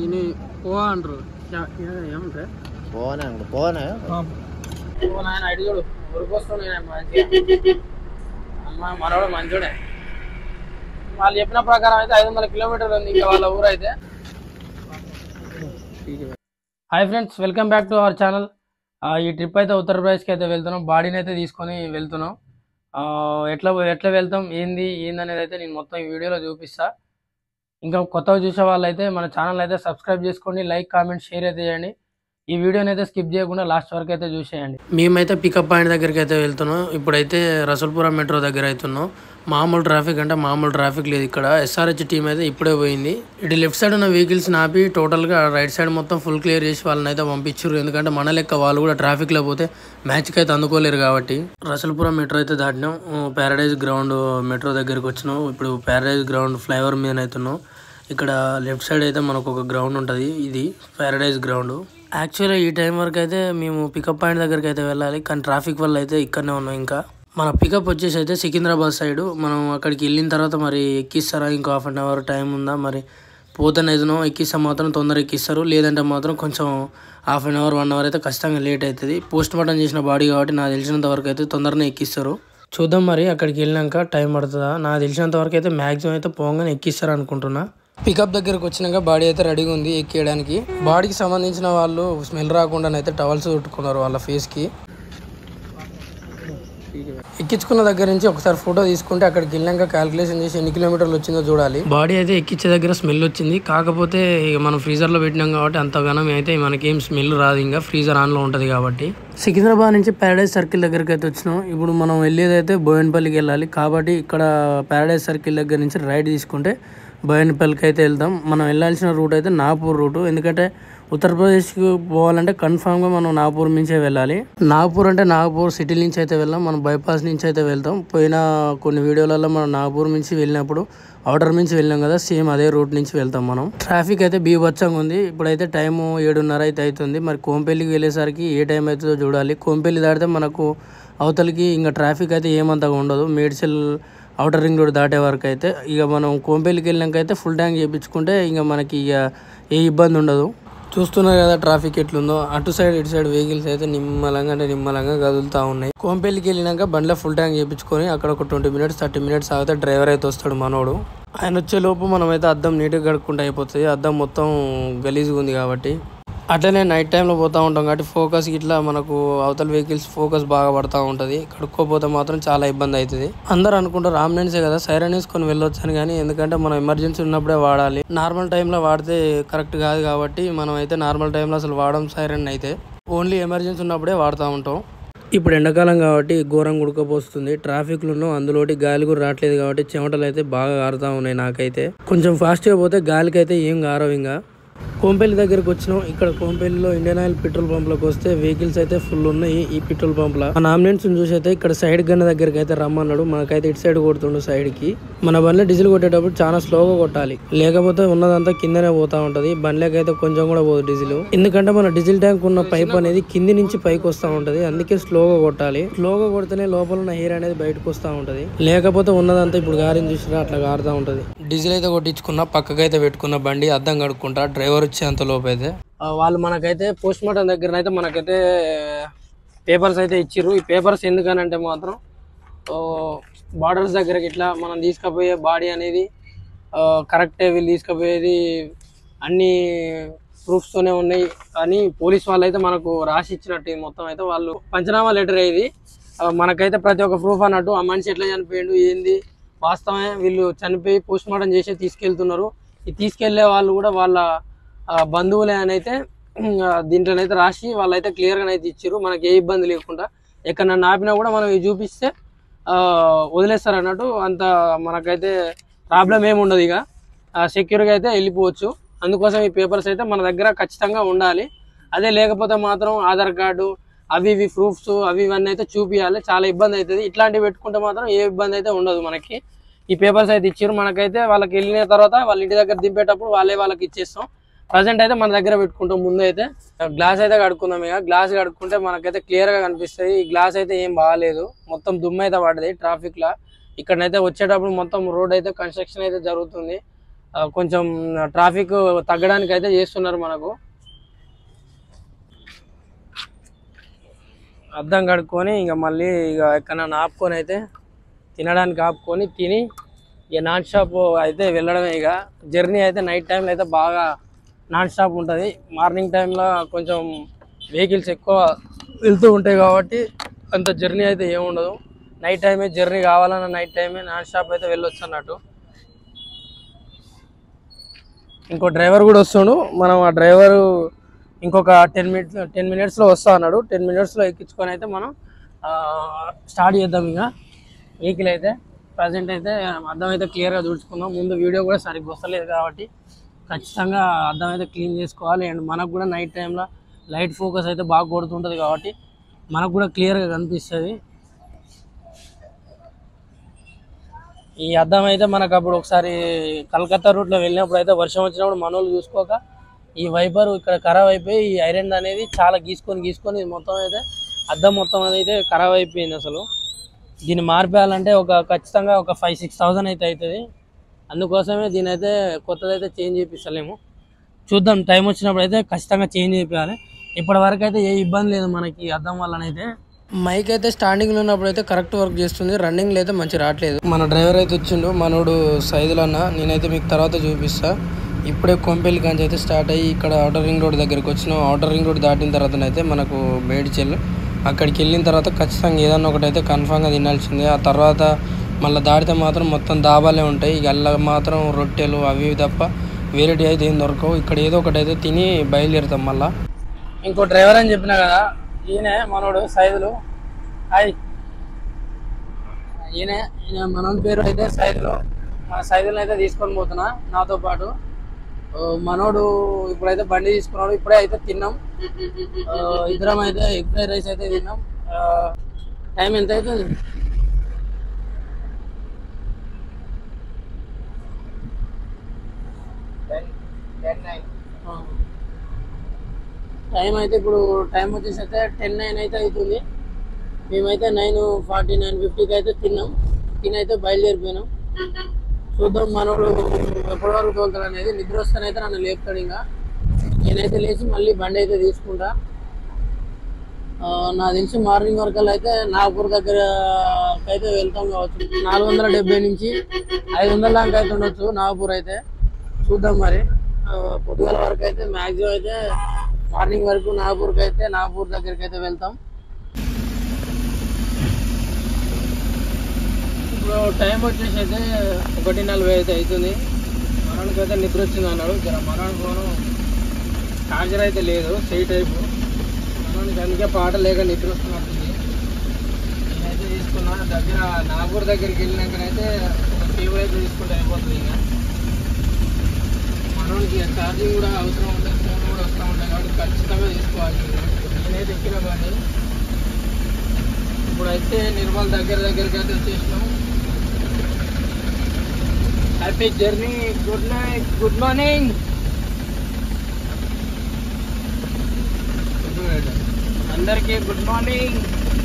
దీన్ని పో అంటారు యా- యా- ఏమంటారు పోనా పోనా పో నాయన ఐడి చూడు ఉరికొస్తుంది మంచిగా అమ్మ మనవాడు మంచోడే వాళ్ళు చెప్పిన ప్రకారం అయితే ఐదు వందల కిలోమీటర్లు ఉంది ఇంకా వాళ్ళ ఊరు అయితే hi friends welcome back to our channel ఈ ట్రిప్ అయితే ఉత్తరప్రదేశ్కి అయితే వెళ్తున్నాం బాడీని అయితే తీసుకొని వెళ్తున్నాం ఆ, ఎట్లా ఎట్లా వెళ్తాం ఏంది ఏంది అనేది అయితే నేను మొత్తం ఈ వీడియోలో చూపిస్తా ఇంకా కొత్తగా చూసే వాళ్ళు అయితే మన ఛానల్ అయితే సబ్స్క్రైబ్ చేసుకోండి లైక్ కామెంట్ షేర్ అయితే చేయండి ఈ వీడియోని అయితే స్కిప్ చేయకుండా లాస్ట్ వరకు అయితే చూసేయండి మేమైతే పికప్ పాయింట్ దగ్గరికి అయితే వెళ్తున్నాం ఇప్పుడైతే రసల్పురం మెట్రో దగ్గర అవుతున్నాం మామూలు ట్రాఫిక్ అంటే మామూలు ట్రాఫిక్ లేదు ఇక్కడ ఎస్ఆర్హెచ్ టీం అయితే ఇప్పుడే పోయింది ఇటు లెఫ్ట్ సైడ్ ఉన్న వెహికల్స్ నాపి టోటల్గా రైట్ సైడ్ మొత్తం ఫుల్ క్లియర్ చేసి వాళ్ళని అయితే పంపించారు ఎందుకంటే మన లెక్క వాళ్ళు కూడా ట్రాఫిక్లో పోతే మ్యాచ్కి అయితే అందుకోలేరు కాబట్టి రసల్పురం మెట్రో అయితే దాటినాం ప్యారడైజ్ గ్రౌండ్ మెట్రో దగ్గరికి వచ్చినాం ఇప్పుడు ప్యారడైజ్ గ్రౌండ్ ఫ్లైఓవర్ మీద అవుతున్నాం ఇక్కడ లెఫ్ట్ సైడ్ అయితే మనకు ఒక గ్రౌండ్ ఉంటుంది ఇది ప్యారడైజ్ గ్రౌండ్ యాక్చువల్గా ఈ టైం వరకు అయితే మేము పికప్ పాయింట్ దగ్గరికి అయితే వెళ్ళాలి కానీ ట్రాఫిక్ వల్ల అయితే ఇక్కడనే ఉన్నాం ఇంకా మన పికప్ వచ్చేసి అయితే సికింద్రాబాద్ సైడ్ మనం అక్కడికి వెళ్ళిన తర్వాత మరి ఎక్కిస్తారా ఇంకో హాఫ్ అన్ అవర్ టైం ఉందా మరి పోతేనేదనో ఎక్కిస్తే మాత్రం తొందర ఎక్కిస్తారు లేదంటే మాత్రం కొంచెం half an hour one hour అయితే ఖచ్చితంగా లేట్ అవుతుంది పోస్ట్ మార్టం చేసిన బాడీ కాబట్టి నాకు తెలిసినంత వరకు అయితే తొందరనే ఎక్కిస్తారు చూద్దాం మరి అక్కడికి వెళ్ళినాక టైం పడుతుందా నాకు తెలిసినంత వరకు అయితే మ్యాక్సిమం అయితే పోగానే ఎక్కిస్తారు అనుకుంటున్నా పికప్ దగ్గరకు వచ్చినాక బాడీ అయితే రెడీగా ఉంది ఎక్కేయడానికి బాడీకి సంబంధించిన వాళ్ళు స్మెల్ రాకుండా అయితే టవల్స్ చుట్టుకున్నారు వాళ్ళ ఫేస్కి ఎక్కించుకున్న దగ్గర నుంచి ఒకసారి ఫోటో తీసుకుంటే అక్కడికి వెళ్ళాక క్యాల్కులేషన్ చేసి ఎన్ని కిలోమీటర్లు వచ్చిందో చూడాలి బాడీ అయితే ఎక్కించే దగ్గర స్మెల్ వచ్చింది కాకపోతే ఇక మనం ఫ్రీజర్ లో పెట్టినాం కాబట్టి అంతగానం అయితే మనకేం స్మెల్ రాదు ఇంకా ఫ్రీజర్ ఆన్ లో ఉంటది కాబట్టి సికింద్రాబాద్ నుంచి ప్యారడైజ్ సర్కిల్ దగ్గరికి అయితే వచ్చినాం ఇప్పుడు మనం వెళ్ళేది అయితే బోయన్పల్లికి వెళ్ళాలి కాబట్టి ఇక్కడ ప్యారడైజ్ సర్కిల్ దగ్గర నుంచి రైట్ తీసుకుంటే బోయన్పల్లికి అయితే వెళ్దాం మనం వెళ్ళాల్సిన రూట్ అయితే నాగపూర్ రూట్ ఎందుకంటే ఉత్తరప్రదేశ్కి పోవాలంటే కన్ఫామ్గా మనం నాగపూర్ నుంచే వెళ్ళాలి నాగపూర్ అంటే నాగపూర్ సిటీ నుంచి అయితే వెళ్ళాం మనం బైపాస్ నుంచి అయితే వెళ్తాం పోయిన కొన్ని వీడియోలలో మనం నాగపూర్ నుంచి వెళ్ళినప్పుడు అవుటర్ నుంచి వెళ్ళాం కదా సేమ్ అదే రూట్ నుంచి వెళ్తాం మనం ట్రాఫిక్ అయితే బీభత్సంగా ఉంది ఇప్పుడైతే టైము ఏడున్నర అయితే అవుతుంది మరి కోంపల్లికి వెళ్ళేసరికి ఏ టైం అవుతుందో చూడాలి కోంపల్లి దాటితే మనకు అవతలికి ఇంకా ట్రాఫిక్ అయితే ఏమంతగా ఉండదు మేడ్చల్ అవుటర్ రింగ్ రోడ్ దాటే వరకు అయితే ఇక మనం కోంపల్లికి వెళ్ళాక అయితే ఫుల్ ట్యాంక్ చేయించుకుంటే ఇంకా మనకి ఇక ఏ ఇబ్బంది ఉండదు చూస్తున్నారు కదా ట్రాఫిక్ ఎట్లుందో అటు సైడ్ ఇటు సైడ్ వెహికల్స్ అయితే నిమ్మలంగా అంటే నిమ్మలంగా కదులుతా ఉన్నాయి కోంపల్లికి వెళ్ళినాక బండ్లో ఫుల్ ట్యాంక్ చేయించుకొని అక్కడ ఒక ట్వంటీ మినిట్స్ థర్టీ మినిట్స్ ఆగితే డ్రైవర్ అయితే వస్తాడు మనోడు ఆయన వచ్చే లోపు మనం అయితే అద్దం నీట్గా కడుక్కుంటే అయిపోతుంది అద్దం మొత్తం గలీజ్గా ఉంది కాబట్టి అట్లనే నైట్ టైంలో పోతూ ఉంటాం కాబట్టి ఫోకస్ ఇట్లా మనకు అవతల వెహికల్స్ ఫోకస్ బాగా పడతా ఉంటుంది కడుక్కోపోతే మాత్రం చాలా ఇబ్బంది అవుతుంది అందరూ అనుకుంటారు ఆంబులెన్సే కదా సైరన్ వేసుకొని వెళ్ళొచ్చు అని కానీ ఎందుకంటే మనం ఎమర్జెన్సీ ఉన్నప్పుడే వాడాలి నార్మల్ టైంలో వాడితే కరెక్ట్ కాదు కాబట్టి మనం అయితే నార్మల్ టైంలో అసలు వాడడం సైరన్ అయితే ఓన్లీ ఎమర్జెన్సీ ఉన్నప్పుడే వాడుతూ ఉంటాం ఇప్పుడు ఎండాకాలం కాబట్టి ఘోరంగా ఉడకపోస్తుంది ట్రాఫిక్లు ఉన్నాం అందులోటి గాలి కూడా రావట్లేదు కాబట్టి చెమటలు అయితే బాగా కారుతా ఉన్నాయి నాకైతే కొంచెం ఫాస్ట్గా పోతే గాలికి అయితే ఏం కారవు ఇంకా కోంపల్లి దగ్గరకు వచ్చినాం ఇక్కడ కోంపల్లిలో ఇండియన్ ఆయిల్ పెట్రోల్ పంప్ లోకి వస్తే వెహికల్స్ అయితే ఫుల్ ఉన్నాయి ఈ పెట్రోల్ పంప్ లో మన అంబులెన్స్ చూసి అయితే ఇక్కడ సైడ్ గన్న దగ్గరికి అయితే రమ్మన్నాడు మనకైతే ఇటు సైడ్ కొడుతుండు సైడ్ కి మన బండ్లో డీజిల్ కొట్టేటప్పుడు చాలా స్లోగా కొట్టాలి లేకపోతే ఉన్నదంతా కిందనే పోతా ఉంటది బండ్లకి అయితే కొంచెం కూడా పోదు డీజిల్ ఎందుకంటే మన డీజిల్ ట్యాంక్ ఉన్న పైప్ అనేది కింది నుంచి పైకి వస్తా ఉంటది అందుకే స్లోగా కొట్టాలి స్లోగా కొడితేనే లోపల ఉన్న ఎయిర్ అనేది బయటకు వస్తా ఉంటది లేకపోతే ఉన్నదంతా ఇప్పుడు గారిని చూసినా అట్లా గారుతా ఉంటది డీజిల్ అయితే కొట్టించుకున్నా పక్కకైతే పెట్టుకున్న బండి అద్దం కడుక్కుంటా డ్రైవర్ వచ్చే అంత లోపు అయితే వాళ్ళు మనకైతే పోస్ట్ మార్టం దగ్గర అయితే మనకైతే పేపర్స్ అయితే ఇచ్చిర్రు ఈ పేపర్స్ ఎందుకనంటే మాత్రం బార్డర్స్ దగ్గరకి ఇట్లా మనం తీసుకుపోయే బాడీ అనేది కరెక్టే వీళ్ళు తీసుకుపోయేది అన్ని proofs తోనే ఉన్నాయి కానీ పోలీస్ వాళ్ళు అయితే మనకు రాసి ఇచ్చినట్టు ఇది మొత్తం అయితే వాళ్ళు పంచనామా లెటర్ ఇది ఆ, మనకైతే ప్రతి ఒక్క ప్రూఫ్ అన్నట్టు ఆ మనిషి ఎట్లా చనిపోయిండు ఏంది వాస్తవమే వీళ్ళు చనిపోయి పోస్ట్ మార్టం చేసి తీసుకెళ్తున్నారు ఈ తీసుకెళ్లే వాళ్ళు కూడా వాళ్ళ ఆ, బంధువులే అని అయితే దీంట్లోనైతే రాసి వాళ్ళైతే క్లియర్గా అయితే ఇచ్చారు మనకి ఏ ఇబ్బంది లేకుండా ఎక్కడ నన్ను ఆపినా కూడా మనం ఇవి చూపిస్తే ఆ, వదిలేస్తారు అన్నట్టు అంత మనకైతే ప్రాబ్లం ఏమి ఉండదు ఇక సెక్యూర్గా అయితే వెళ్ళిపోవచ్చు అందుకోసం ఈ పేపర్స్ అయితే మన దగ్గర ఖచ్చితంగా ఉండాలి అదే లేకపోతే మాత్రం ఆధార్ కార్డు అవి ఇవి ప్రూఫ్స్ అవి ఇవన్నీ అయితే చూపించాలి చాలా ఇబ్బంది అవుతుంది ఇట్లాంటివి పెట్టుకుంటే మాత్రం ఏ ఇబ్బంది అయితే ఉండదు మనకి ఈ పేపర్స్ అయితే ఇచ్చారు మనకైతే వాళ్ళకి వెళ్ళిన తర్వాత వాళ్ళ ఇంటి దగ్గర దింపేటప్పుడు వాళ్ళే వాళ్ళకి ఇచ్చేస్తాం ప్రజెంట్ అయితే మన దగ్గర పెట్టుకుంటాం ముందు అయితే గ్లాస్ అయితే కడుక్కుందాం ఇక గ్లాస్ కడుక్కుంటే మనకైతే క్లియర్ గా కనిపిస్తుంది ఈ గ్లాస్ అయితే ఏం బాగాలేదు మొత్తం దుమ్ము అయితే పడ్డది ట్రాఫిక్ లా ఇక్కడనైతే వచ్చేటప్పుడు మొత్తం రోడ్ అయితే కన్స్ట్రక్షన్ అయితే జరుగుతుంది ఆ, కొంచెం ట్రాఫిక్ తగ్గడానికి అయితే చేస్తున్నారు మనకు అద్దం కడుక్కొని ఇక మళ్ళీ ఇక ఎక్కడన్నా ఆపుకొని అయితే తినడానికి ఆపుకొని తిని ఇక నాన్ స్టాప్ అయితే వెళ్ళడమే ఇక జర్నీ అయితే నైట్ టైంలో అయితే బాగా నాన్ స్టాప్ ఉంటుంది మార్నింగ్ టైంలో కొంచెం వెహికల్స్ ఎక్కువ వెళ్తూ ఉంటాయి కాబట్టి అంత జర్నీ అయితే ఏముండదు నైట్ టైమే జర్నీ కావాలన్న నైట్ టైమే నాన్ స్టాప్ అయితే వెళ్ళొచ్చు అన్నట్టు ఇంకో డ్రైవర్ కూడా వస్తుండు మనం ఆ డ్రైవరు ఇంకొక టెన్ మినిట్స్ టెన్ మినిట్స్లో వస్తా అన్నాడు టెన్ మినిట్స్లో ఎక్కించుకొని అయితే మనం స్టార్ట్ చేద్దాం ఇక వెహికల్ అయితే ప్రజెంట్ అయితే అద్దం అయితే క్లియర్గా చూసుకుందాం ముందు వీడియో కూడా సరిగ్గా వస్తలేదు కాబట్టి ఖచ్చితంగా అద్దం అయితే క్లీన్ చేసుకోవాలి అండ్ మనకు కూడా నైట్ టైంలో లైట్ ఫోకస్ అయితే బాగా కొడుతుంటుంది కాబట్టి మనకు కూడా క్లియర్గా కనిపిస్తుంది ఈ అద్దం అయితే మనకు అప్పుడు ఒకసారి కలకత్తా రూట్లో వెళ్ళినప్పుడు అయితే వర్షం వచ్చినప్పుడు మనోళ్ళు చూసుకోక ఈ వైపర్ ఇక్కడ ఖరాబ్ అయిపోయి ఈ ఐరన్ అనేది చాలా గీసుకొని గీసుకొని ఇది మొత్తం అయితే అద్దం మొత్తం అయితే ఖరాబ్ అయిపోయింది అసలు దీన్ని మార్పేయాలంటే ఒక ఖచ్చితంగా ఒక ఫైవ్ సిక్స్ థౌసండ్ అయితే అవుతుంది అందుకోసమే దీని అయితే కొత్తదైతే చేంజ్ చేపిస్తలేము చూద్దాం టైం వచ్చినప్పుడు అయితే ఖచ్చితంగా చేంజ్ చేయాలి ఇప్పటి వరకు అయితే ఏ ఇబ్బంది లేదు మనకి అద్దం వల్లనైతే మైక్ అయితే స్టాండింగ్ లో ఉన్నప్పుడు అయితే కరెక్ట్ వర్క్ చేస్తుంది రన్నింగ్ లో అయితే మంచి రావట్లేదు మన డ్రైవర్ అయితే వచ్చిండు మనోడు సైదులు అన్న నేనైతే మీకు తర్వాత చూపిస్తా ఇప్పుడే కొంపెల్లి కాంచి అయితే స్టార్ట్ అయ్యి ఇక్కడ అవుటర్ రింగ్ రోడ్ దగ్గరికి వచ్చినాం అవుటర్ రింగ్ రోడ్ దాటిన తర్వాత అయితే మనకు మేడ్చెల్ అక్కడికి వెళ్ళిన తర్వాత ఖచ్చితంగా ఏదన్నా ఒకటి అయితే కన్ఫామ్గా తినాల్సిందే ఆ తర్వాత మళ్ళీ దాటితే మాత్రం మొత్తం దాబాలే ఉంటాయి ఇక అల్ల మాత్రం రొట్టెలు అవి ఇవి తప్ప వేరేటి అయితే ఏం దొరకవు ఇక్కడ ఏదో ఒకటి అయితే తిని బయలుదేరుతాం మళ్ళా ఇంకో డ్రైవర్ అని చెప్పినా కదా ఈయన మనోడు సైదులు హాయ్ ఈయన ఈయన మనోడి పేరు అయితే సైదులు మన సైదులను అయితే తీసుకొని పోతున్నా నాతో పాటు ఆ, మనోడు ఇప్పుడైతే బండి తీసుకున్నాడు ఇప్పుడే అయితే తిన్నాం ఆ, ఇద్దరం అయితే ఎగ్ ఫ్రైడ్ రైస్ అయితే తిన్నాం ఆ, టైం ఎంత అవుతుంది ఆ. టైం అయితే ఇప్పుడు టైం వచ్చేసి అయితే టెన్ నైన్ అయితే అవుతుంది మేమైతే నైన్ ఫార్టీ నైన్ ఫిఫ్టీకి అయితే తిన్నాం తిని అయితే బయలుదేరిపోయినాం చూద్దాం మనోడు ఎప్పటి వరకు తోలుతాడు అనేది నిద్ర వస్తానైతే నన్ను లేపుతాడు ఇంకా నేనైతే లేచి మళ్ళీ బండి అయితే తీసుకుంటా ఆ, నాకు తెలిసి మార్నింగ్ వరకు అయితే నాగపూర్ దగ్గర అయితే వెళ్తాం కావచ్చు నాలుగు వందల డెబ్బై నుంచి ఐదు వందల దాకా అయితే ఉండొచ్చు నాగపూర్ అయితే చూద్దాం మరి ఆ, పొద్దుగాల వరకు అయితే మ్యాక్సిమం అయితే మార్నింగ్ వరకు నాగపూర్కి అయితే నాగపూర్ దగ్గరికి అయితే వెళ్తాం ఇప్పుడు టైం వచ్చేసి అయితే ఒకటి నలభై అయితే అవుతుంది మనోనికి అయితే నిద్ర వచ్చింది అన్నాడు జర మనోని ఫోను చార్జర్ అయితే లేదు సెయి టైపు మనోనికి అందుకే పాట లేక నిద్ర వస్తున్నట్టుంది నేనైతే తీసుకున్నా దగ్గర నాగూర్ దగ్గరికి వెళ్ళినాకనైతే ఒక కేబుల్ అయితే తీసుకుంటే అయిపోతుంది ఇంకా మనోనికి ఛార్జింగ్ కూడా అవసరం ఉంటుంది ఫోన్ కూడా వస్తూ ఉంటాయి కాబట్టి ఖచ్చితంగా తీసుకోవాలి నేనైతే ఎక్కిన బండి ఇప్పుడైతే నిర్మల్ దగ్గర దగ్గరికి అయితే వచ్చేసినాం happy journey good night good morning అందరికీ గుడ్ మార్నింగ్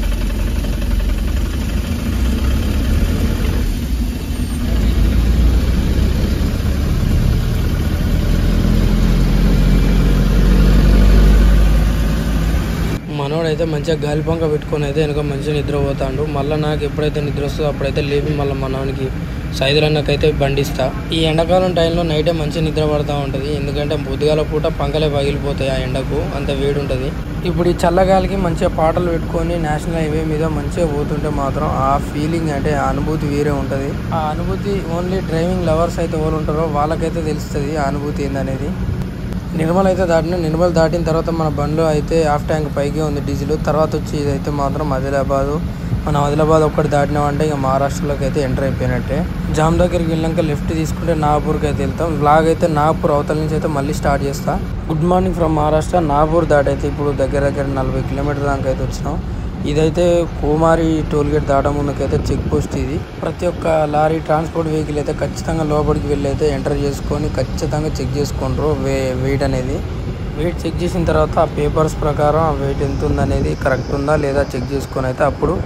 మనోడైతే మంచిగా గాలి పంక పెట్టుకొని అయితే వెనక మంచిగా నిద్రపోతాడు మళ్ళీ నాకు ఎప్పుడైతే నిద్ర వస్తుందో అప్పుడైతే లేపి మళ్ళీ మనవానికి సైదులన్నకైతే బండిస్తా ఈ ఎండాకాలం టైంలో నైటే మంచిగా నిద్ర పడతా ఉంటుంది ఎందుకంటే పొద్దుగాల పూట పంకలే పగిలిపోతాయి ఆ ఎండకు అంత వేడి ఉంటుంది ఇప్పుడు ఈ చల్లగాలికి మంచిగా పాటలు పెట్టుకొని నేషనల్ హైవే మీద మంచిగా పోతుంటే మాత్రం ఆ ఫీలింగ్ అంటే ఆ అనుభూతి వేరే ఉంటుంది ఆ అనుభూతి ఓన్లీ డ్రైవింగ్ లవర్స్ అయితే ఎవరు ఉంటారో వాళ్ళకైతే తెలుస్తుంది ఆ అనుభూతి ఏందనేది నిర్మల్ అయితే దాటిన నిర్మల్ దాటిన తర్వాత మన బండ్లో అయితే హాఫ్ ట్యాంక్ పైకి ఉంది డీజిల్ తర్వాత వచ్చి ఇదైతే మాత్రం ఆదిలాబాద్ మనం ఆదిలాబాద్ ఒక్కటి దాటినామంటే ఇక మహారాష్ట్రలోకి అయితే ఎంటర్ అయిపోయినట్టే జామ్ దగ్గరికి వెళ్ళాక లెఫ్ట్ తీసుకుంటే నాగపూర్కి అయితే వెళ్తాం వ్లాగ్ అయితే నాగపూర్ అవతల నుంచి అయితే మళ్ళీ స్టార్ట్ చేస్తా good morning from Maharashtra Nagpur దాటైతే ఇప్పుడు దగ్గర దగ్గర నలభై కిలోమీటర్ దాకా అయితే వచ్చినాం ఇదైతే కుమారి టోల్ గేట్ దాటం ముందుకైతే చెక్ పోస్ట్ ఇది ప్రతి ఒక్క లారీ ట్రాన్స్పోర్ట్ వెహికల్ అయితే ఖచ్చితంగా లోపలికి వెళ్ళి అయితే ఎంటర్ చేసుకొని ఖచ్చితంగా చెక్ చేసుకుంటారు వే వెయిట్ అనేది వెయిట్ చెక్ చేసిన తర్వాత ఆ పేపర్స్ ప్రకారం ఆ వెయిట్ ఎంత ఉందనేది కరెక్ట్ ఉందా లేదా చెక్ చేసుకొని అయితే అప్పుడు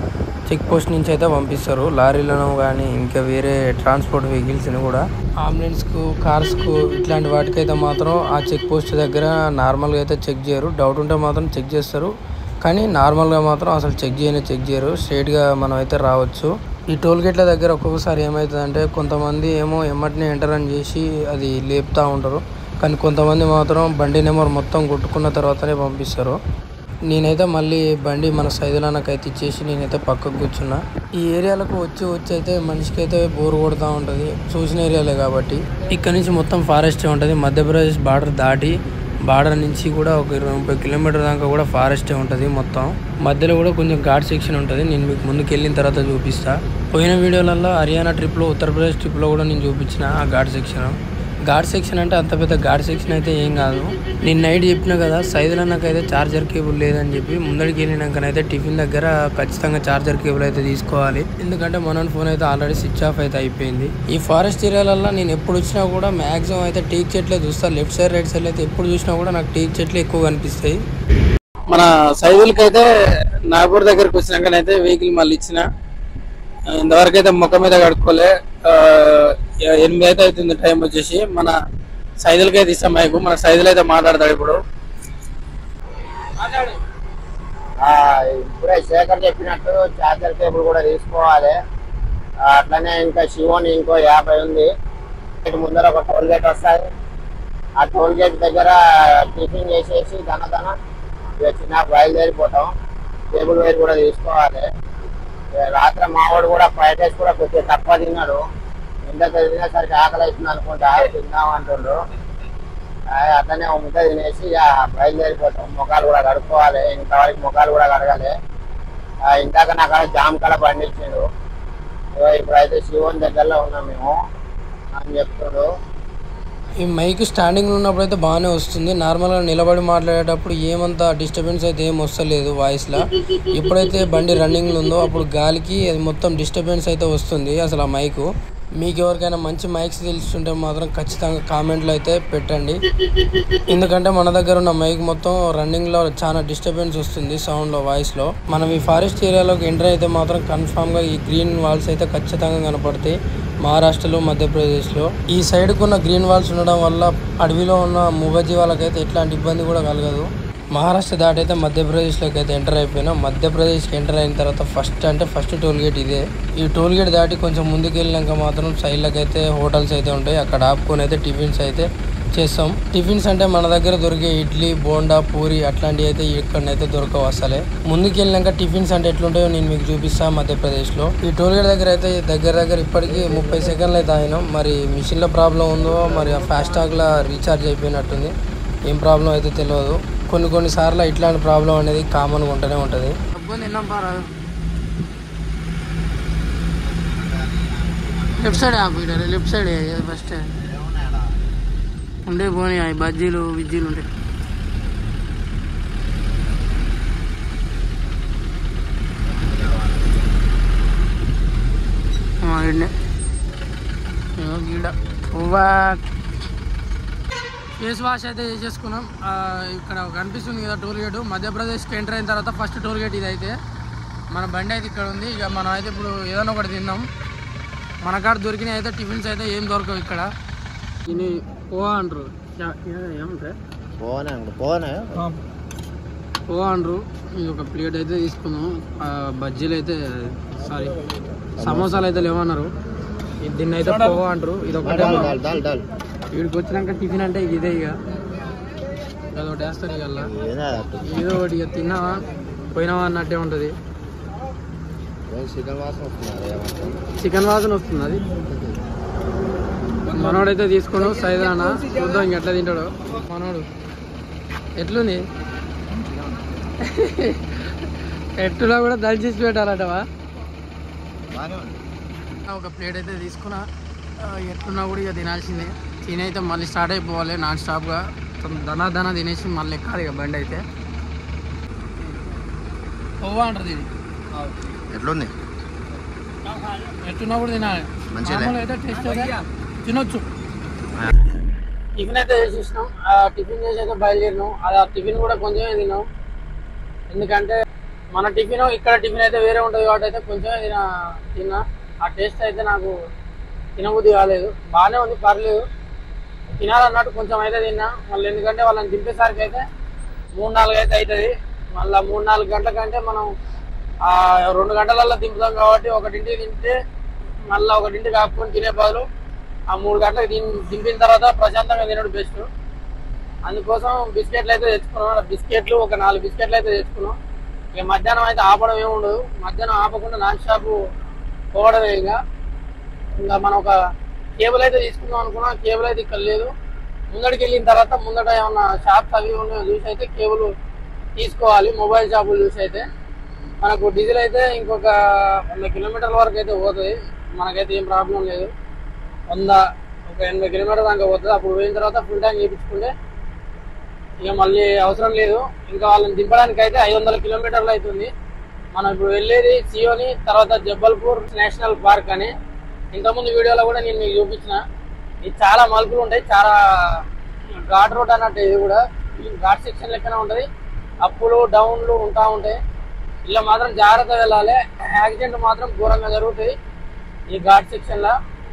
చెక్ పోస్ట్ నుంచి అయితే పంపిస్తారు లారీలను కానీ ఇంకా వేరే ట్రాన్స్పోర్ట్ వెహికల్స్ని కూడా అంబులెన్స్కు కార్స్కు ఇట్లాంటి వాటికైతే మాత్రం ఆ చెక్ పోస్ట్ దగ్గర నార్మల్గా అయితే చెక్ చేయరు డౌట్ ఉంటే మాత్రం చెక్ చేస్తారు కానీ నార్మల్గా మాత్రం అసలు చెక్ చేయనే చెక్ చేయరు స్ట్రైట్గా మనం అయితే రావచ్చు ఈ టోల్ గేట్ల దగ్గర ఒక్కొక్కసారి ఏమవుతుందంటే కొంతమంది ఏమో ఎమ్మటినే ఎంటర్ అని చేసి అది లేపుతూ ఉంటారు కానీ కొంతమంది మాత్రం బండి నెంబర్ మొత్తం కొట్టుకున్న తర్వాతనే పంపిస్తారు నేనైతే మళ్ళీ బండి మన సైదులానకైతే ఇచ్చేసి నేనైతే పక్కకు కూర్చున్నా ఈ ఏరియాలకు వచ్చి వచ్చి అయితే మనిషికి అయితే బోర్ కొడుతూ ఉంటుంది చూసిన ఏరియాలే కాబట్టి ఇక్కడ నుంచి మొత్తం ఫారెస్టే ఉంటుంది మధ్యప్రదేశ్ బార్డర్ దాటి బార్డర్ నుంచి కూడా ఒక ఇరవై ముప్పై కిలోమీటర్ దాకా కూడా ఫారెస్టే ఉంటుంది మొత్తం మధ్యలో కూడా కొంచెం ఘాట్ సెక్షన్ ఉంటుంది నేను మీకు ముందుకు వెళ్ళిన తర్వాత చూపిస్తా పోయిన వీడియోలలో హర్యానా ట్రిప్లో ఉత్తరప్రదేశ్ ట్రిప్లో కూడా నేను చూపించిన ఆ ఘాట్ సెక్షన్ ఘాట్ సెక్షన్ అంటే అంత పెద్ద ఘాట్ సెక్షన్ అయితే ఏం కాదు నేను నైట్ చెప్పిన కదా సైదులో నాకైతే చార్జర్ కేబుల్ లేదని చెప్పి ముందడికి వెళ్ళినాకనైతే టిఫిన్ దగ్గర ఖచ్చితంగా చార్జర్ కేబుల్ అయితే తీసుకోవాలి ఎందుకంటే మన ఫోన్ అయితే ఆల్రెడీ స్విచ్ ఆఫ్ అయితే అయిపోయింది ఈ ఫారెస్ట్ ఏరియాలలో నేను ఎప్పుడు వచ్చినా కూడా మాక్సిమం అయితే టీక్ చెట్లే చూస్తా లెఫ్ట్ సైడ్ రైట్ సైడ్ అయితే ఎప్పుడు చూసినా కూడా నాకు టీక్ చెట్లు ఎక్కువ కనిపిస్తాయి మన సైదులకి అయితే నాగపూర్ దగ్గరకు వచ్చినాకనైతే వెహికల్ మళ్ళీ ఇచ్చిన ఇంతవరకు అయితే ముఖం మీద కడుక్కోలే ఆ, ఎనిమిది అయితే అవుతుంది టైం వచ్చేసి మన సైదులకి అయితే ఇస్తాం మైకు మన సైదులు అయితే మాట్లాడతాడు ఇప్పుడు ఆ, ఇప్పుడే శేఖర్ చెప్పినట్టు చార్జర్ కేబుల్ కూడా తీసుకోవాలి ఆ, అట్లనే ఇంకా శివోని ఇంకో యాభై ఉంది ఇటు ముందర ఒక టోల్ గేట్ వస్తుంది ఆ టోల్ గేట్ దగ్గర టిఫిన్ చేసేసి దన దన ఇక చిన్న బయలుదేరిపోతాం కేబుల్ వైర్ కూడా తీసుకోవాలి ఇక రాత్రి మావాడు కూడా ఫ్రైడ్ రైస్ కూడా కొద్దిగా తక్కువ తిన్నాడు ఇంతకు తినేసరికి ఆకలి అవుతుంది అనుకుంటా తిందాం అంటుండ్రు ఆ, అట్లనే ఒక ముద్ద తినేసి ఇక బయలుదేరిపోతాం ముఖాలు కూడా కడుక్కోవాలి ఇంతవరకు ముఖాలు కూడా కడగాలి ఆ, ఇందాక నాకు అక్కడ జామ్ కడ పండించాడు ఇగో ఇప్పుడైతే శివన్ దగ్గరలో ఉన్నాం మేము అని చెప్తుడు ఈ మైక్ స్టాండింగ్ ఉన్నప్పుడు అయితే బాగానే వస్తుంది నార్మల్గా నిలబడి మాట్లాడేటప్పుడు ఏమంత డిస్టర్బెన్స్ అయితే ఏం వస్తలేదు వాయిస్లో ఎప్పుడైతే బండి రన్నింగ్లో ఉందో అప్పుడు గాలికి అది మొత్తం డిస్టర్బెన్స్ అయితే వస్తుంది అసలు ఆ మైకు మీకు ఎవరికైనా మంచి మైక్స్ తెలుస్తుంటే మాత్రం ఖచ్చితంగా కామెంట్లో అయితే పెట్టండి ఎందుకంటే మన దగ్గర ఉన్న మైక్ మొత్తం రన్నింగ్లో చాలా డిస్టర్బెన్స్ వస్తుంది సౌండ్లో వాయిస్లో మనం ఈ ఫారెస్ట్ ఏరియాలోకి ఎంటర్ అయితే మాత్రం కన్ఫామ్గా ఈ గ్రీన్ వాల్స్ అయితే ఖచ్చితంగా కనపడతాయి మహారాష్ట్రలో మధ్యప్రదేశ్లో ఈ సైడ్కు ఉన్న గ్రీన్ వాల్స్ ఉండడం వల్ల అడవిలో ఉన్న మూగజీవాలకైతే ఎట్లాంటి ఇబ్బంది కూడా కలగదు మహారాష్ట్ర దాటి అయితే మధ్యప్రదేశ్లోకి అయితే ఎంటర్ అయిపోయినా మధ్యప్రదేశ్కి ఎంటర్ అయిన తర్వాత ఫస్ట్ అంటే ఫస్ట్ టోల్ గేట్ ఇదే ఈ టోల్ గేట్ దాటి కొంచెం ముందుకు వెళ్ళినాక మాత్రం సైడ్లకు అయితే హోటల్స్ అయితే ఉంటాయి అక్కడ ఆపుకొని అయితే టిఫిన్స్ అయితే చేస్తాం టిఫిన్స్ అంటే మన దగ్గర దొరికే ఇడ్లీ బోండా పూరి అట్లాంటివి అయితే ఇక్కడనైతే దొరకవు అసలే ముందుకు వెళ్ళినాక టిఫిన్స్ అంటే ఎట్లుంటాయో నేను మీకు చూపిస్తాను మధ్యప్రదేశ్లో ఈ టోల్ గేట్ దగ్గర అయితే దగ్గర దగ్గర ఇప్పటికీ ముప్పై సెకండ్లు అయితే అయినాం మరి మిషన్లో ప్రాబ్లం ఉందో మరి ఆ ఫాస్టాగ్లో రీఛార్జ్ అయిపోయినట్టుంది ఏం ప్రాబ్లం అయితే తెలియదు కొన్ని కొన్ని సార్లు ఇట్లాంటి ప్రాబ్లం అనేది కామన్గా ఉంటూనే ఉంటుంది లెఫ్ట్ సైడ్ ఆపిడారు లెఫ్ట్ సైడ్ ఫస్ట్ ఉండే పోనీ అవి బజ్జీలు విజ్జీలు ఉంటాయి ఆ, ఈడనే. ఇగో గీడ పువ్వా ఫేస్ వాష్ అయితే చేసేసుకున్నాం ఆ, ఇక్కడ కనిపిస్తుంది కదా టోల్ గేట్ మధ్యప్రదేశ్కి ఎంటర్ అయిన తర్వాత ఫస్ట్ టోల్ గేట్ ఇది అయితే మన బండి అయితే ఇక్కడ ఉంది ఇక మనం అయితే ఇప్పుడు ఏదైనా ఒకటి తిందాం మన కాడ దొరికిన అయితే టిఫిన్స్ అయితే ఏం దొరకవు ఇక్కడ దీన్ని పోవా అంటారు ఏమంటారు పోనే పోనే పోవా అంటారు ఇది ఒక ప్లేట్ అయితే తీసుకుందాం ఆ, బజ్జీలు అయితే సారీ సమోసాలు అయితే లేవన్నారు ఇది దీన్ని అయితే పోవా అంటారు ఇది ఒకటే దాల్ దాల్ దాల్ వీడికి వచ్చినాక టిఫిన్ అంటే ఇదే ఇక అదొకటి వేస్తారు ఇక అలా. ఏదా ఏదో ఒకటి ఇక తిన్నావా పోయినావా అన్నట్టే ఉంటుంది చికెన్ వాసన వస్తున్నారు చికెన్ వాసన వస్తుంది అది మనోడైతే తీసుకున్నాడు సైదాన చూద్దాం ఇంక ఎట్లా తింటాడు మనోడు ఎట్లుంది ఎట్టులో కూడా దంచేసి పెట్టాలటవా ఒక ప్లేట్ అయితే తీసుకున్నా ఆ, ఎట్లున్నా కూడా ఇక తినాల్సిందే తిని అయితే మళ్ళీ స్టార్ట్ అయిపోవాలి నాన్ స్టాప్గా దనా దనా తినేసి మళ్ళీ ఎక్కాలి ఇక బండి అయితే ఓవా అంటారు దీన్ని ఎట్లుంది ఎట్టున్నా కూడా తినాలి మంచిదే. మామూలుగా అయితే టేస్ట్ అయితే తినొచ్చు టిఫిన్ అయితే చేసేసినాం ఆ టిఫిన్ చేసి అయితే బయలుదేరినాం అది ఆ టిఫిన్ కూడా కొంచెమే తిన్నాం ఎందుకంటే మన టిఫిన్ ఇక్కడ టిఫిన్ అయితే వేరే ఉంటుంది కాబట్టి అయితే కొంచెం తిన తిన్నా ఆ టేస్ట్ అయితే నాకు తినబుద్ధి కాలేదు బాగానే ఉంది పర్లేదు తినాలన్నట్టు కొంచెం అయితే తిన్నా మళ్ళీ ఎందుకంటే వాళ్ళని దింపేసరికి అయితే మూడు నాలుగు అయితే అవుతుంది మళ్ళీ మూడు నాలుగు గంటల కంటే మనం ఆ రెండు గంటలలో దింపుతాం కాబట్టి ఒకటింటికి తింటే మళ్ళీ ఒకటింటికి కాపుకొని తినే బదులు ఆ మూడు గంటలకు తిన్ దింపిన తర్వాత ప్రశాంతంగా తినడం బెస్ట్ అందుకోసం బిస్కెట్లు అయితే తెచ్చుకున్నాం బిస్కెట్లు ఒక నాలుగు బిస్కెట్లు అయితే తెచ్చుకున్నాం ఇక మధ్యాహ్నం అయితే ఆపడం ఏమి ఉండదు మధ్యాహ్నం ఆపకుండా నాన్ షాపు పోవడమే ఇంకా ఇంకా మనం ఒక కేబుల్ అయితే తీసుకుందాం అనుకున్నా కేబుల్ అయితే ఇక్కడ లేదు ముందడికి వెళ్ళిన తర్వాత ముందట ఏమన్నా షాప్స్ అవి ఉన్నాయో చూసి అయితే కేబుల్ తీసుకోవాలి మొబైల్ షాపులు చూసి అయితే మనకు డీజిల్ అయితే ఇంకొక వంద కిలోమీటర్ల వరకు అయితే పోతుంది మనకైతే ఏం ప్రాబ్లం లేదు వంద ఒక ఎనభై కిలోమీటర్ దాకా పోతుంది అప్పుడు పోయిన తర్వాత ఫుల్ ట్యాంక్ చేయించుకుంటే ఇక మళ్ళీ అవసరం లేదు ఇంకా వాళ్ళని దింపడానికి అయితే ఐదు వందల కిలోమీటర్లు అవుతుంది మనం ఇప్పుడు వెళ్ళేది సియోని తర్వాత జబ్బల్పూర్ నేషనల్ పార్క్ అని ఇంతకుముందు వీడియోలో కూడా నేను మీకు చూపించిన ఇది చాలా మలుపులు ఉంటాయి చాలా ఘాట్ రోడ్ అన్నట్టు ఇది కూడా ఈ ఘాట్ సెక్షన్ లెక్కనే ఉంటుంది అప్పులు డౌన్లు ఉంటా ఉంటాయి ఇలా మాత్రం జాగ్రత్త వెళ్ళాలి యాక్సిడెంట్ మాత్రం ఘోరంగా జరుగుతాయి ఈ ఘాట్ సెక్షన్లో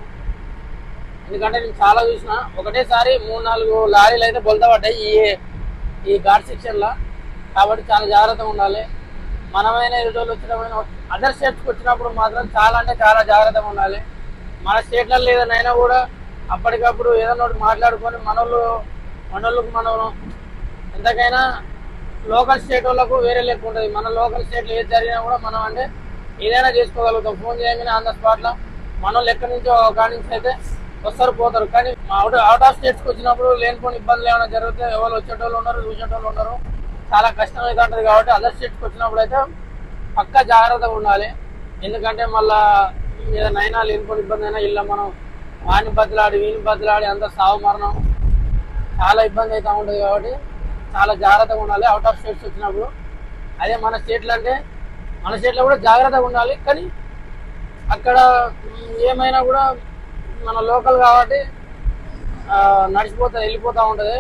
ఎందుకంటే నేను చాలా చూసిన ఒకటేసారి మూడు నాలుగు లారీలు అయితే బొలత పడ్డాయి ఈ ఈ ఘాట్ సెక్షన్లో కాబట్టి చాలా జాగ్రత్తగా ఉండాలి మనమైన ఎదుటోళ్ళు వచ్చినప్పుడు అదర్ స్టేట్స్కి వచ్చినప్పుడు మాత్రం చాలా అంటే చాలా జాగ్రత్తగా ఉండాలి మన స్టేట్లలో ఏదైనా కూడా అప్పటికప్పుడు ఏదైనా ఒకటి మాట్లాడుకొని మనోళ్ళు మనోళ్ళకు మనం ఎంతకైనా లోకల్ స్టేట్ వాళ్ళకు వేరే లెక్క ఉంటుంది మన లోకల్ స్టేట్లో ఏది జరిగినా కూడా మనం అంటే ఏదైనా చేసుకోగలుగుతాం ఫోన్ చేయగానే ఆన్ ద స్పాట్లో మనం లెక్క నుంచి ఒక కాడి నుంచి అయితే వస్తారు పోతారు కానీ అవుట్ అవుట్ ఆఫ్ స్టేట్స్కి వచ్చినప్పుడు లేనిపోని ఇబ్బందులు ఏమైనా జరిగితే ఎవరు వచ్చేటోళ్ళు ఉన్నారు చూసేటోళ్ళు ఉన్నారు చాలా కష్టం అయితే ఉంటుంది కాబట్టి అదర్ స్టేట్స్కి వచ్చినప్పుడు అయితే పక్కా జాగ్రత్తగా ఉండాలి ఎందుకంటే మళ్ళా ఏదైనా అయినా లేనిపోని ఇబ్బంది అయినా ఇలా మనం వాడిని బద్దలాడి వీని బద్దలాడి అంత సావు మరణం చాలా ఇబ్బంది అయితే ఉంటుంది కాబట్టి చాలా జాగ్రత్తగా ఉండాలి అవుట్ ఆఫ్ స్టేట్స్ వచ్చినప్పుడు అదే మన స్టేట్లో అంటే మన స్టేట్లో కూడా జాగ్రత్తగా ఉండాలి కానీ అక్కడ మ్, ఏమైనా కూడా మన లోకల్ కాబట్టి ఆ, నడిచిపోతా వెళ్ళిపోతూ ఉంటుంది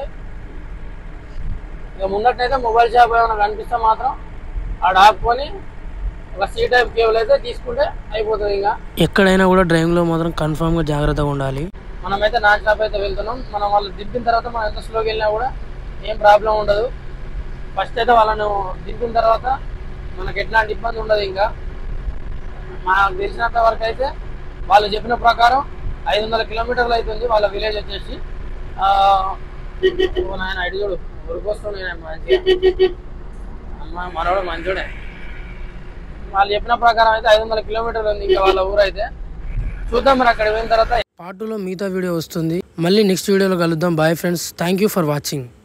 ఇక ముందటైతే మొబైల్ షాప్ ఏమైనా కనిపిస్తే మాత్రం ఆడ ఆపుకొని ఒక సీ టైప్ కేబుల్ అయితే తీసుకుంటే అయిపోతుంది ఇంకా ఎక్కడైనా కూడా డ్రైవింగ్ లో మాత్రం కన్ఫామ్ గా జాగ్రత్తగా ఉండాలి మనమైతే నాన్ షాప్ అయితే వెళ్తున్నాం మనం వాళ్ళు దింపిన తర్వాత మనం ఎంత స్లోకి వెళ్ళినా కూడా ఏం ప్రాబ్లం ఉండదు ఫస్ట్ అయితే వాళ్ళను దింపిన తర్వాత మనకి ఎట్లాంటి ఇబ్బంది ఉండదు ఇంకా మనకు తెలిసినంత వరకు అయితే వాళ్ళు చెప్పిన ప్రకారం ఐదు వందల కిలోమీటర్లు అవుతుంది వాళ్ళ విలేజ్ వచ్చేసి ఆ, ఓ నాయన ఐదు చూడు ఉరికొస్తుంది మంచిగా అమ్మ మనోడు మంచోడే వాళ్ళు చెప్పిన ప్రకారం అయితే ఐదు వందల కిలోమీటర్లు ఉంది ఇంకా వాళ్ళ ఊరు అయితే చూద్దాం మరి అక్కడ పోయిన తర్వాత పార్ట్ లో మిగతా వీడియో వస్తుంది మళ్ళీ నెక్స్ట్ వీడియోలో కలుద్దాం bye friends thank you for watching